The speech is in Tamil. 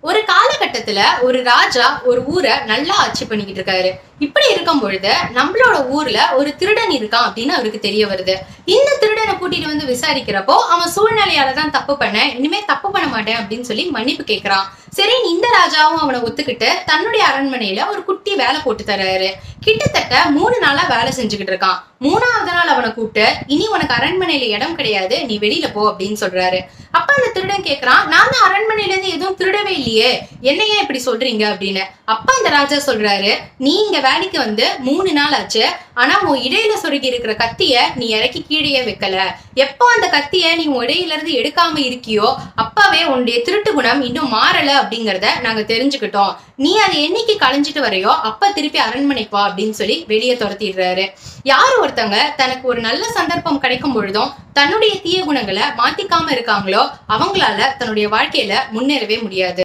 ஒரு காலகட்டத்துல ஒரு ராஜா ஒரு ஊரை நல்லா ஆட்சி பண்ணிக்கிட்டு இருக்காரு இப்படி இருக்கும் பொழுது நம்மளோட ஊர்ல ஒரு திருடன் இருக்கான் அப்படின்னு அவருக்கு தெரிய வருது இந்த திருடனை கூட்டிட்டு வந்து விசாரிக்கிறப்போ அவன் சூழ்நிலையால தான் தப்பு பண்ணேன் இனிமே தப்பு பண்ண மாட்டேன் அப்படின்னு சொல்லி மன்னிப்பு கேட்கறான் சரி இந்த ராஜாவும் அவனை ஒத்துக்கிட்டு தன்னுடைய அரண்மனையில ஒரு குட்டி வேலை போட்டு தர்றாரு கிட்டத்தட்ட மூணு நாளா வேலை செஞ்சுக்கிட்டு இருக்கான் மூணாவது நாள் அவனை கூப்பிட்டு இனி உனக்கு அரண்மனையில இடம் கிடையாது நீ வெளியில போ அப்படின்னு சொல்றாரு அப்ப அந்த திருடன் கேக்குறான் நான் தான் அரண்மனையில இருந்து எதுவும் திருடவே இல்லையே என்ன ஏன் இப்படி சொல்றீங்க அப்படின்னு அப்ப அந்த ராஜா சொல்றாரு நீ இங்க வேலைக்கு வந்து மூணு நாள் ஆச்சு ஆனா உன் இடையில சொருகி இருக்கிற கத்திய நீ இறக்கி கீழே வைக்கல எப்போ அந்த கத்திய நீ உன் இடையில இருந்து எடுக்காம இருக்கியோ அப்பவே உன்னுடைய திருட்டு குணம் இன்னும் மாறல அப்படிங்கறத நாங்க தெரிஞ்சுக்கிட்டோம் நீ அதை என்னைக்கு களைஞ்சிட்டு வரையோ அப்ப திருப்பி அரண்மனைக்கு வா அப்படின்னு சொல்லி வெளியே துரத்திடுறாரு யார் ஒருத்தங்க தனக்கு ஒரு நல்ல சந்தர்ப்பம் கிடைக்கும் பொழுதும் தன்னுடைய தீய குணங்களை மாத்திக்காம இருக்காங்களோ அவங்களால தன்னுடைய வாழ்க்கையில முன்னேறவே முடியாது